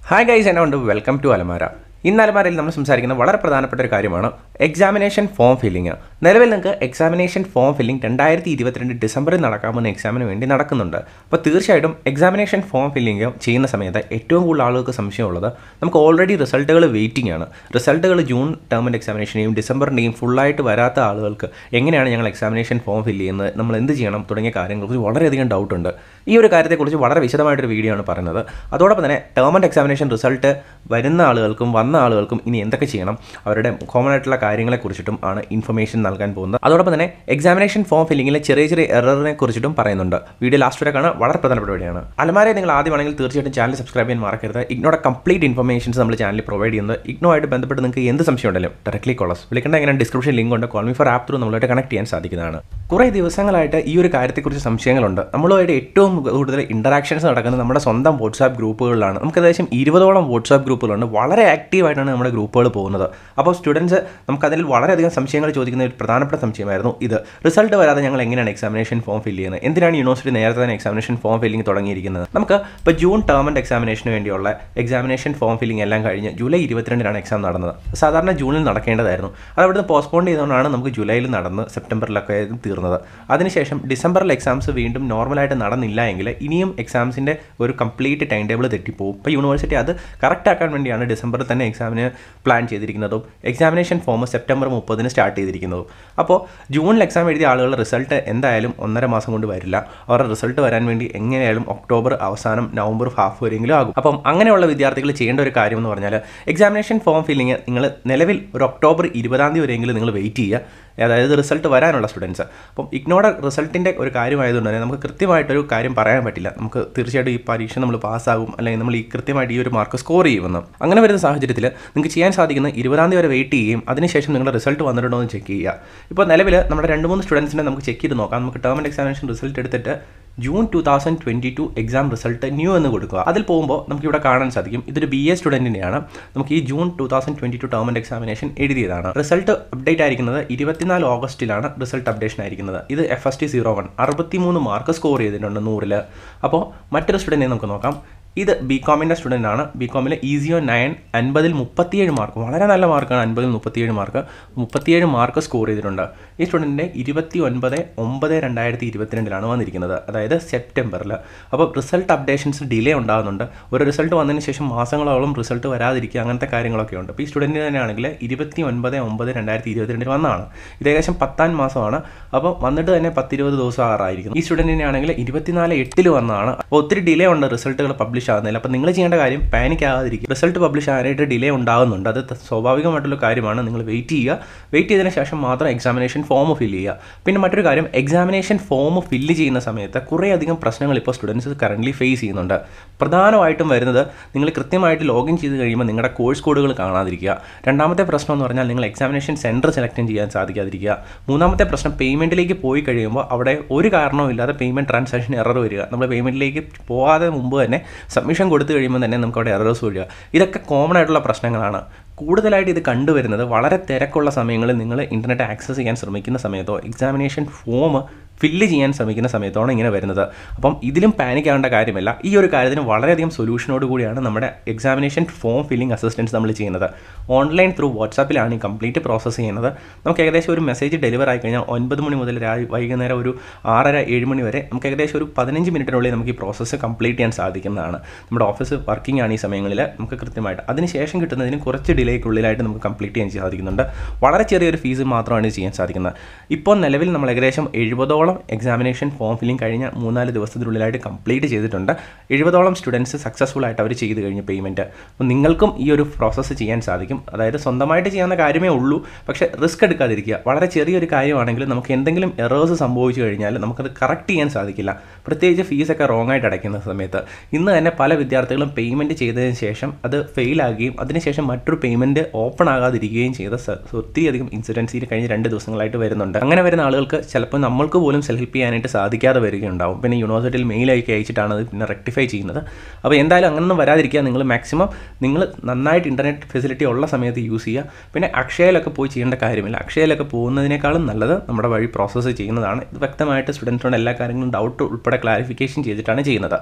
hi guys എന്നെ ഉണ്ട് welcome to അലമാര ഇന്ന് അലമാരയിൽ നമ്മൾ സംസാരിക്കുന്ന വളരെ പ്രധാനപ്പെട്ട ഒരു കാര്യമാണ് എക്സാമിനേഷൻ ഫോം ഫില്ലിംഗ് നിലവിൽ നിങ്ങൾക്ക് എക്സാമിനേഷൻ ഫോം ഫില്ലിംഗ് രണ്ടായിരത്തി ഇരുപത്തിരണ്ട് ഡിസംബറിൽ നടക്കാമെന്ന എക്സാമിന് വേണ്ടി നടക്കുന്നുണ്ട് അപ്പോൾ തീർച്ചയായിട്ടും എക്സാമിനേഷൻ ഫോം ഫില്ലിംഗ് ചെയ്യുന്ന സമയത്ത് ഏറ്റവും കൂടുതൽ ആളുകൾക്ക് സംശയമുള്ളത് നമുക്ക് ഓൾറെഡി റിസൾട്ടുകൾ വെയിറ്റിംഗ് ആണ് റിസൾട്ടുകൾ ജൂൺ ടേം ആൻഡ് എക്സാമിനേഷനെയും ഡിസംബറിൻ്റെയും ഫുള്ളായിട്ട് വരാത്ത ആളുകൾക്ക് എങ്ങനെയാണ് ഞങ്ങൾ എക്സാമിനേഷൻ ഫോം ഫില്ല് ചെയ്യുന്നത് നമ്മൾ എന്ത് ചെയ്യണം തുടങ്ങിയ കാര്യങ്ങളെക്കുറിച്ച് വളരെയധികം ഡൗട്ട് ഉണ്ട് ഈ ഒരു കാര്യത്തെക്കുറിച്ച് വളരെ വിശദമായിട്ടൊരു വീഡിയോ ആണ് പറയുന്നത് അതോടൊപ്പം തന്നെ ടേം ആൻഡ് എക്സാമിനേഷൻ റിസൾട്ട് വരുന്ന ആളുകൾക്കും വന്ന ആളുകൾക്കും ഇനി എന്തൊക്കെ ചെയ്യണം അവരുടെ കോമൺ ആയിട്ടുള്ള കാര്യങ്ങളെക്കുറിച്ചിട്ടും ആണ് ഇൻഫർമേഷൻ നൽകാൻ പോകുന്നത് അതോടൊപ്പം തന്നെ എക്സാമിനേഷൻ ഫോം ഫില്ലിങ്ങിലെ ചെറിയ ചെറിയ എററിനെ കുറിച്ചിട്ടും പറയുന്നുണ്ട് വീഡിയോ ലാസ്റ്റ് വരെ കാണാൻ വളരെ പ്രധാനപ്പെട്ട വീഡിയോയാണ് അലമാരെ നിങ്ങൾ ആദ്യമാണെങ്കിൽ തീർച്ചയായിട്ടും ചാനൽ സബ്സ്ക്രൈബ് ചെയ്യാൻ മറക്കരുത് ഇഗ്നോയുടെ കംപ്ലീറ്റ് ഇൻഫർമേഷൻസ് നമ്മൾ ചാനലിൽ പ്രൊവൈഡ് ചെയ്യുന്നത് ഇഗ്നോ ആയിട്ട് ബന്ധപ്പെട്ട് നിങ്ങൾക്ക് എന്ത് സംശയം ഉണ്ടല്ലോ ഡയറക്ട്ലി കോളസ് വിളിക്കേണ്ട എങ്ങനെ ഡിസ്ക്രിപ്ഷൻ ലിങ്ക് ഉണ്ട് call me for app through നമ്മളായിട്ട് കണക്ട് ചെയ്യാൻ സാധിക്കുന്നതാണ് കുറേ ദിവസങ്ങളായിട്ട് ഈ ഒരു കാര്യത്തെക്കുറിച്ച് സംശയങ്ങളുണ്ട് നമ്മളുമായിട്ട് ഏറ്റവും കൂടുതൽ ഇൻറ്ററാക്ഷൻസ് നടക്കുന്നത് നമ്മുടെ സ്വന്തം വാട്സാപ്പ് ഗ്രൂപ്പുകളിലാണ് നമുക്ക് ഏകദേശം ഇരുപതോളം വാട്സാപ്പ് ഗ്രൂപ്പുകളുണ്ട് വളരെ ആക്റ്റീവായിട്ടാണ് നമ്മുടെ ഗ്രൂപ്പുകൾ പോകുന്നത് അപ്പോൾ സ്റ്റുഡൻസ് നമുക്കതിൽ വളരെയധികം സംശയങ്ങൾ ചോദിക്കുന്ന ഒരു പ്രധാനപ്പെട്ട സംശയമായിരുന്നു ഇത് റിസൾട്ട് വരാതെ ഞങ്ങൾ എങ്ങനെയാണ് എക്സാമിനേഷൻ ഫോം ഫില്ല് ചെയ്യുന്നത് എന്തിനാണ് യൂണിവേഴ്സിറ്റി നേരത്തെ തന്നെ എക്സാമിനേഷൻ ഫോം ഫില്ലിംഗ് തുടങ്ങിയിരിക്കുന്നത് നമുക്ക് ഇപ്പോൾ ജൂൺ ടേം ആൻഡ് എക്സാമിനേഷന് വേണ്ടിയുള്ള എക്സാമിനേഷൻ ഫോം ഫില്ലിംഗ് എല്ലാം കഴിഞ്ഞ് ജൂലൈ ഇരുപത്തിരണ്ടിനാണ് എക്സാം നടന്നത് സാധാരണ ജൂണിൽ നടക്കേണ്ടതായിരുന്നു അത് അവിടുന്ന് പോസ്റ്റ്പോൺ ചെയ്തുകൊണ്ടാണ് നമുക്ക് ജൂലൈയിൽ നടന്ന് സെപ്റ്റംബറിലൊക്കെ തീർന്നത് അതിനുശേഷം ഡിസംബറിൽ എക്സാംസ് വീണ്ടും നോർമലായിട്ട് നടന്നില്ല എങ്കിൽ ഇനിയും എക്സാംസിൻ്റെ ഒരു കംപ്ലീറ്റ് ടൈം ടേബിൾ തെറ്റിപ്പോവും ഇപ്പോൾ യൂണിവേഴ്സിറ്റി അത് കറക്റ്റ് ആക്കാൻ വേണ്ടിയാണ് ഡിസംബറിൽ തന്നെ എക്സാമിന് പ്ലാൻ ചെയ്തിരിക്കുന്നതും എക്സാമിനേഷൻ ഫോം സെപ്റ്റംബർ മുപ്പതിന് സ്റ്റാർട്ട് ചെയ്തിരിക്കുന്നതും അപ്പോൾ ജൂണിൽ എക്സാം എഴുതിയ ആളുകളുടെ റിസൾട്ട് എന്തായാലും ഒന്നര മാസം കൊണ്ട് വരില്ല അവരുടെ റിസൾട്ട് വരാൻ വേണ്ടി എങ്ങനെയായാലും ഒക്ടോബർ അവസാനം നവംബർ ഹാഫ് വരെയെങ്കിലും ആകും അപ്പം അങ്ങനെയുള്ള വിദ്യാർത്ഥികൾ ചെയ്യേണ്ട ഒരു കാര്യം എന്ന് പറഞ്ഞാൽ എക്സാമിനേഷൻ ഫോം ഫില്ലിങ് നിങ്ങൾ നിലവിൽ ഒരു ഒക്ടോബർ ഇരുപതാം തീയതി വരെയെങ്കിലും നിങ്ങൾ വെയിറ്റ് ചെയ്യുക അതായത് റിസൾട്ട് വരാനുള്ള സ്റ്റുഡൻസ് അപ്പം ഇഗ്നോയുടെ റിസൾട്ടിൻ്റെ ഒരു കാര്യമായതുകൊണ്ട് തന്നെ നമുക്ക് കൃത്യമായിട്ടൊരു കാര്യം പറയാൻ പറ്റില്ല നമുക്ക് തീർച്ചയായിട്ടും ഈ പരീക്ഷ നമ്മൾ പാസ്സാകും അല്ലെങ്കിൽ നമ്മൾ ഈ കൃത്യമായിട്ട് ഈ ഒരു മാർക്ക് സ്കോർ ചെയ്യുമെന്ന് അങ്ങനെ വരുന്ന സാഹചര്യത്തിൽ നിങ്ങൾക്ക് ചെയ്യാൻ സാധിക്കുന്ന ഇരുപതാം തീയതി വരെ വെയിറ്റ് ചെയ്യുകയും അതിനുശേഷം നിങ്ങളുടെ റിസൾട്ട് വന്നിട്ടുണ്ടോ എന്ന് ചെക്ക് ചെയ്യുക ഇപ്പോൾ നിലവിൽ നമ്മുടെ രണ്ട് മൂന്ന് സ്റ്റുഡൻസിനെ നമുക്ക് ചെക്ക് ചെയ്ത് നോക്കാം നമുക്ക് ടേം ആൻഡ് എക്സാമിനേഷൻ റിസൾട്ട് എടുത്തിട്ട് June two thousand twenty two exam result new എന്ന് കൊടുക്കുക അതിൽ പോകുമ്പോൾ നമുക്ക് ഇവിടെ കാണാൻ സാധിക്കും ഇതൊരു ബി എ സ്റ്റുഡൻറ്റിൻ്റെയാണ് നമുക്ക് ഈ June two thousand twenty two term and examination എഴുതിയതാണ് റിസൾട്ട് അപ്ഡേറ്റ് ആയിരിക്കുന്നത് ഇരുപത്തിനാല് ഓഗസ്റ്റിലാണ് റിസൾട്ട് അപ്ഡേഷൻ ആയിരിക്കുന്നത് ഇത് F S T zero one അറുപത്തിമൂന്ന് മാർക്ക് സ്കോർ ചെയ്തിട്ടുണ്ട് നൂറിൽ അപ്പോൾ മറ്റൊരു സ്റ്റുഡൻറ്റിനെ നമുക്ക് നോക്കാം ഇത് ബി കോമിൻ്റെ സ്റ്റുഡൻ്റ് ആണ് ബി കോമിൽ ഈസിയോ നയൻ അൻപതിൽ മുപ്പത്തിയേഴ് മാർക്ക് വളരെ നല്ല മാർക്കാണ് അൻപതിൽ മുപ്പത്തിയേഴ് മാർക്ക് മുപ്പത്തിയേഴ് മാർക്ക് സ്കോർ ചെയ്തിട്ടുണ്ട് ഈ സ്റ്റുഡൻറ്റിൻ്റെ ഇരുപത്തി ഒൻപത് ഒമ്പത് രണ്ടായിരത്തി ഇരുപത്തിരണ്ടിലാണ് വന്നിരിക്കുന്നത് അതായത് സെപ്റ്റംബറിൽ അപ്പോൾ റിസൾട്ട് അപ്ഡേഷൻസ് ഡിലേ ഉണ്ടാകുന്നുണ്ട് ഒരു റിസൾട്ട് വന്നതിന് ശേഷം മാസങ്ങളോളം റിസൾട്ട് വരാതിരിക്കുക അങ്ങനത്തെ കാര്യങ്ങളൊക്കെ ഉണ്ട് അപ്പോൾ ഈ സ്റ്റുഡൻറ്റിന് തന്നെയാണെങ്കിൽ ഇരുപത്തി ഒൻപത് ഒമ്പത് രണ്ടായിരത്തി ഇരുപത്തിരണ്ടിൽ വന്നതാണ് ഇത് ഏകദേശം പത്താം മാസമാണ് അപ്പോൾ വന്നിട്ട് തന്നെ പത്തിരുപത് ദിവസം ആറായിരിക്കും ഈ സ്റ്റുഡൻറ്റിനെ ആണെങ്കിൽ ഇരുപത്തിനാല് എട്ടിൽ വന്നതാണ് അപ്പോൾ ഒത്തിരി ഡിലേ ഉണ്ട് റിസൾട്ടുകൾ പബ്ലിഷ് ആകുന്നില്ല അപ്പോൾ നിങ്ങൾ ചെയ്യേണ്ട കാര്യം പാനിക് ആകാതിരിക്കും റിസൾട്ട് പബ്ലിഷ് ആകാനായിട്ട് ഡിലേ ഉണ്ടാകുന്നുണ്ട് അത് സ്വാഭാവികമായിട്ടുള്ള കാര്യമാണ് നിങ്ങൾ വെയിറ്റ് ചെയ്യുക വെയിറ്റ് ചെയ്തതിന് ശേഷം മാത്രം എക്സാമിനേഷൻ ഫോം ഫില്ല് ചെയ്യുക പിന്നെ മറ്റൊരു കാര്യം എക്സാമിനേഷൻ ഫോം ഫില്ല് ചെയ്യുന്ന സമയത്ത് കുറേയധികം പ്രശ്നങ്ങൾ ഇപ്പോൾ സ്റ്റുഡൻസ് കറൻ്റ്ലി ഫേസ് ചെയ്യുന്നുണ്ട് പ്രധാനമായിട്ടും വരുന്നത് നിങ്ങൾ കൃത്യമായിട്ട് ലോഗിൻ ചെയ്ത് കഴിയുമ്പോൾ നിങ്ങളുടെ കോഴ്സ് കോഡുകൾ കാണാതിരിക്കുക രണ്ടാമത്തെ പ്രശ്നം എന്ന് പറഞ്ഞാൽ നിങ്ങൾ എക്സാമിനേഷൻ സെൻറ്റർ സെലക്ട് ചെയ്യാൻ സാധിക്കാതിരിക്കുക മൂന്നാമത്തെ പ്രശ്നം പേയ്മെൻറ്റിലേക്ക് പോയി കഴിയുമ്പോൾ അവിടെ ഒരു കാരണവും ഇല്ലാതെ പേയ്മെൻറ്റ് ട്രാൻസാക്ഷൻ എറർ വരിക നമ്മൾ പേയ്മെൻറ്റിലേക്ക് പോകാതെ മുമ്പ് തന്നെ സബ്മിഷൻ കൊടുത്തു കഴിയുമ്പോൾ തന്നെ നമുക്ക് അവിടെ എറേഴ്സ് വരിക ഇതൊക്കെ കോമൺ ആയിട്ടുള്ള പ്രശ്നങ്ങളാണ് കൂടുതലായിട്ട് ഇത് കണ്ടുവരുന്നത് വളരെ തിരക്കുള്ള സമയങ്ങളിൽ നിങ്ങൾ ഇൻ്റർനെറ്റ് ആക്സസ് ചെയ്യാൻ ശ്രമിക്കുന്ന സമയത്തോ എക്സാമിനേഷൻ ഫോം ഫില്ല് ചെയ്യാൻ ശ്രമിക്കുന്ന സമയത്താണ് ഇങ്ങനെ വരുന്നത് അപ്പം ഇതിലും പാനിക് ആവേണ്ട കാര്യമില്ല ഈ ഒരു കാര്യത്തിന് വളരെയധികം സൊല്യൂഷനോട് കൂടിയാണ് നമ്മുടെ എക്സാമിനേഷൻ ഫോം ഫില്ലിംഗ് അസിസ്റ്റൻസ് നമ്മൾ ചെയ്യുന്നത് ഓൺലൈൻ ത്രൂ വാട്സാപ്പിലാണ് ഈ കംപ്ലീറ്റ് പ്രോസസ്സ് ചെയ്യുന്നത് നമുക്ക് ഏകദേശം ഒരു മെസ്സേജ് ഡെലിവർ ആയി കഴിഞ്ഞാൽ ഒൻപത് മണി മുതൽ വൈകുന്നേരം ഒരു ആറര ഏഴ് മണി വരെ നമുക്ക് ഏകദേശം ഒരു പതിനഞ്ച് മിനിറ്റിനുള്ളിൽ നമുക്ക് ഈ പ്രോസസ്സ് കംപ്ലീറ്റ് ചെയ്യാൻ സാധിക്കുന്നതാണ് നമ്മുടെ ഓഫീസ് വർക്കിംഗ് ആണ് ഈ സമയങ്ങളിൽ നമുക്ക് കൃത്യമായിട്ട് അതിനുശേഷം കിട്ടുന്നതിന് കുറച്ച് ഡിലേക്കുള്ളിലായിട്ട് നമുക്ക് കംപ്ലീറ്റ് ചെയ്യാൻ സാധിക്കുന്നുണ്ട് വളരെ ചെറിയൊരു ഫീസ് മാത്രമാണ് ചെയ്യാൻ സാധിക്കുന്നത് ഇപ്പോൾ നിലവിൽ നമ്മൾ ഏകദേശം എഴുപതോളം എക്സാമിനേഷൻ ഫോം ഫില്ലിംഗ് കഴിഞ്ഞ മൂന്നാല് ദിവസത്തിനുള്ളിലായിട്ട് കംപ്ലീറ്റ് ചെയ്തിട്ടുണ്ട് എഴുപതോളം സ്റ്റുഡൻസ് സക്സസ്ഫുൾ ആയിട്ട് അവർ ചെയ്ത് കഴിഞ്ഞു പേയ്മെൻറ്റ് അപ്പോൾ നിങ്ങൾക്കും ഈ ഒരു പ്രോസസ്സ് ചെയ്യാൻ സാധിക്കും അതായത് സ്വന്തമായിട്ട് ചെയ്യാവുന്ന കാര്യമേ ഉള്ളൂ പക്ഷേ റിസ്ക് എടുക്കാതിരിക്കുക വളരെ ചെറിയൊരു കാര്യമാണെങ്കിൽ നമുക്ക് എന്തെങ്കിലും എറേഴ്സ് സംഭവിച്ചു കഴിഞ്ഞാൽ നമുക്കത് കറക്റ്റ് ചെയ്യാൻ സാധിക്കില്ല പ്രത്യേകിച്ച് ഫീസൊക്കെ റോങ് ആയിട്ട് അടയ്ക്കുന്ന സമയത്ത് ഇന്ന് തന്നെ പല വിദ്യാർത്ഥികളും പേയ്മെൻറ്റ് ചെയ്തതിന് ശേഷം അത് ഫെയിലാകുകയും അതിനുശേഷം മറ്റൊരു പേയ്മെൻറ്റ് ഓപ്പൺ ആകാതിരിക്കുകയും ചെയ്ത ഒത്തിരിയധികം ഇൻസിഡൻസിൽ കഴിഞ്ഞ രണ്ട് ദിവസങ്ങളായിട്ട് വരുന്നുണ്ട് അങ്ങനെ വരുന്ന ആളുകൾക്ക് ചിലപ്പോൾ നമ്മൾക്ക് പോലും സെൽഫ് ഹെൽപ്പ് ചെയ്യാനായിട്ട് സാധിക്കാതെ വരികയുണ്ടാവും പിന്നെ യൂണിവേഴ്സിറ്റിയിൽ മെയിൽ അയക്കി അയച്ചിട്ടാണ് അത് പിന്നെ റെക്ടിഫൈ ചെയ്യുന്നത് അപ്പോൾ എന്തായാലും അങ്ങനൊന്നും വരാതിരിക്കുക നിങ്ങൾ മാക്സിമം നിങ്ങൾ നന്നായിട്ട് ഇൻ്റർനെറ്റ് ഫെസിലിറ്റി ഉള്ള സമയത്ത് യൂസ് ചെയ്യുക പിന്നെ അക്ഷയയിലൊക്കെ പോയി ചെയ്യേണ്ട കാര്യമില്ല അക്ഷയയിലൊക്കെ പോകുന്നതിനേക്കാളും നല്ലത് നമ്മുടെ വഴി പ്രോസസ്സ് ചെയ്യുന്നതാണ് ഇത് വ്യക്തമായിട്ട് സ്റ്റുഡൻസിനോട് എല്ലാ കാര്യങ്ങളും ഡൗട്ട് ഉൾപ്പെടെ ക്ലാരിഫിക്കേഷൻ ചെയ്തിട്ടാണ് ചെയ്യുന്നത്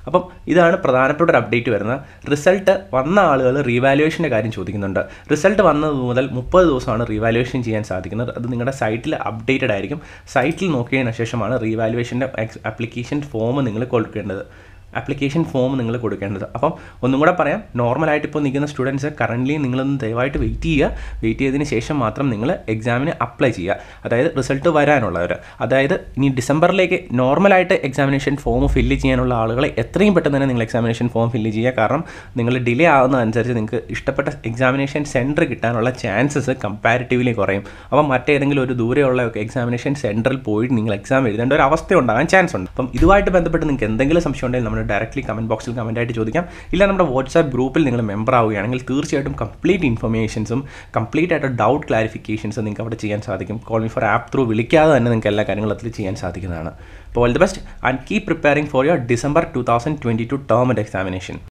അപ്പം ഇതാണ് പ്രധാനപ്പെട്ട ഒരു അപ്ഡേറ്റ് വരുന്നത് റിസൾട്ട് വന്ന ആളുകൾ റീവാലുവേഷൻ്റെ കാര്യം ചോദിക്കുന്നുണ്ട് റിസൾട്ട് വന്നത് മുതൽ മുപ്പത് ദിവസമാണ് റീവാലുവേഷൻ ചെയ്യാൻ സാധിക്കുന്നത് അത് നിങ്ങളുടെ സൈറ്റിൽ അപ്ഡേറ്റഡ് ആയിരിക്കും സൈറ്റിൽ നോക്കിയതിന് ശേഷമാണ് റീവാലുവേഷൻ്റെ ആപ്ലിക്കേഷൻ ഫോം നിങ്ങൾ കൊടുക്കേണ്ടത് ആപ്ലിക്കേഷൻ ഫോം നിങ്ങൾ കൊടുക്കേണ്ടത് അപ്പം ഒന്നും കൂടെ പറയാം നോർമലായിട്ട് ഇപ്പോൾ നിൽക്കുന്ന സ്റ്റുഡൻസ് കറൻ്റ്ലി നിങ്ങളൊന്ന് ദയവായിട്ട് വെയിറ്റ് ചെയ്യുക വെയിറ്റ് ചെയ്തതിന് ശേഷം മാത്രം നിങ്ങൾ എക്സാമിന് അപ്ലൈ ചെയ്യുക അതായത് റിസൾട്ട് വരാനുള്ളവർ അതായത് ഇനി ഡിസംബറിലേക്ക് നോർമലായിട്ട് എക്സാമിനേഷൻ ഫോം ഫില്ല് ചെയ്യാനുള്ള ആളുകളെ എത്രയും പെട്ടെന്ന് തന്നെ നിങ്ങൾ എക്സാമിനേഷൻ ഫോം ഫില്ല് ചെയ്യുക കാരണം നിങ്ങൾ ഡിലേ ആകുന്നതനുസരിച്ച് നിങ്ങൾക്ക് ഇഷ്ടപ്പെട്ട എക്സാമിനേഷൻ സെൻറ്റർ കിട്ടാനുള്ള ചാൻസസ് കമ്പാരിറ്റീവ്ലി കുറയും അപ്പം മറ്റേതെങ്കിലും ഒരു ദൂരെയുള്ള എക്സാമിനേഷൻ സെൻറ്ററിൽ പോയിട്ട് നിങ്ങൾ എക്സാം എഴുതേണ്ട ഒരു അവസ്ഥ ഉണ്ടാകാൻ ചാൻസ് ഉണ്ട് അപ്പം ഇതുമായിട്ട് ബന്ധപ്പെട്ട് നിങ്ങൾക്ക് എന്തെങ്കിലും സംശയം ഉണ്ടെങ്കിൽ നമ്മൾ ഡയറക്റ്റ്ലി കമൻറ്റ് ബോക്സിൽ കമൻ്റ് ആയിട്ട് ചോദിക്കാം ഇല്ല നമ്മുടെ വാട്സാപ്പ് ഗ്രൂപ്പിൽ നിങ്ങൾ മെമ്പർ ആവുകയാണെങ്കിൽ തീർച്ചയായിട്ടും കംപ്ലീറ്റ് ഇൻഫർമേഷൻസും കംപ്ലീറ്റ് ആയിട്ട് ഡൗട്ട് ക്ലാരിഫിക്കേഷൻസും നിങ്ങൾക്ക് അവിടെ ചെയ്യാൻ സാധിക്കും call me for app through വിളിക്കാതെ തന്നെ നിങ്ങൾക്ക് എല്ലാ കാര്യങ്ങളും അതിൽ ചെയ്യാൻ സാധിക്കുന്നതാണ് അപ്പോൾ all the best and keep preparing for your December two thousand twenty two term and examination